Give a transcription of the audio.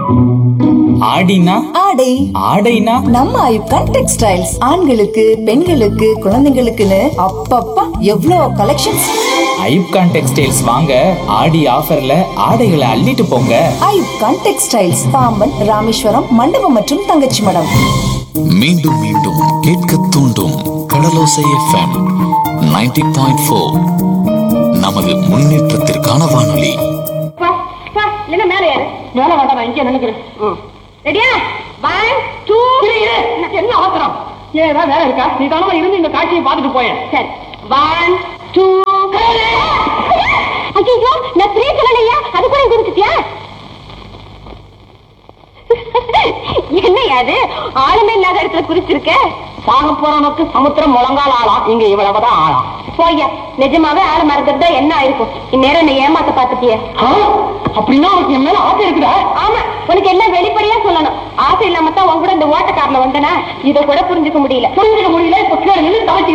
ஆடினா ஆடை ஆடைனா நம்ம ஐப்கான் டெக்ஸ்டைல்ஸ் ஆண்களுக்கு பெண்களுக்கு குழந்தைங்களுக்குன்னு அப்பப்பா எவ்வளோ கலெக்ஷன்ஸ் ஐப்கான் டெக்ஸ்டைல்ஸ் வாங்க ஆடி ஆஃபர்ல ஆடைகளை அள்ளிட்டு போங்க ஐப்கான் டெக்ஸ்டைல்ஸ் பாம்பன் ராமேஸ்வரம் மண்டபம் மற்றும் தங்கச்சி மடம் மீண்டும் மீண்டும் கேட்க தூண்டும் கடலோசை எஃப்எம் 90.4 பாயிண்ட் ஃபோர் நமது முன்னேற்றத்திற்கான வானொலி வா, வா, இல்லைன்னா மேலே ஏறு மேலே வேண்டாம் நான் இங்கே நினைக்கிறேன் ரெடியா ஒன் டூ என்ன அவசரம் ஏன் ஏதாவது வேலை இருக்கா நீ தானமா இருந்து இந்த காட்சியை பார்த்துட்டு போயேன் சரி ஒன் டூ ஐயோ நான் த்ரீ சொல்லலையா அது கூட குறிச்சிட்டியா என்னையா அது ஆளுமே இல்லாத இடத்துல குறிச்சிருக்க சாக போறவனுக்கு சமுத்திரம் முழங்கால் ஆளாம் இங்க இவ்வளவுதான் ஆளாம் போய்யா நிஜமாவே ஆள மறந்துட்டா என்ன ஆயிருக்கும் இந்நேரம் என்ன ஏமாத்த பாத்துட்டிய அப்படின்னா உனக்கு என் மேல ஆசை இருக்குதா ஆமா உனக்கு எல்லாம் வெளிப்படையா சொல்லணும் ஆசை இல்லாம தான் உன் கூட இந்த ஓட்டக்காரில் வந்தனா இத கூட புரிஞ்சுக்க முடியல புரிஞ்சுக்க முடியல இப்ப கீழே நின்று தவச்சி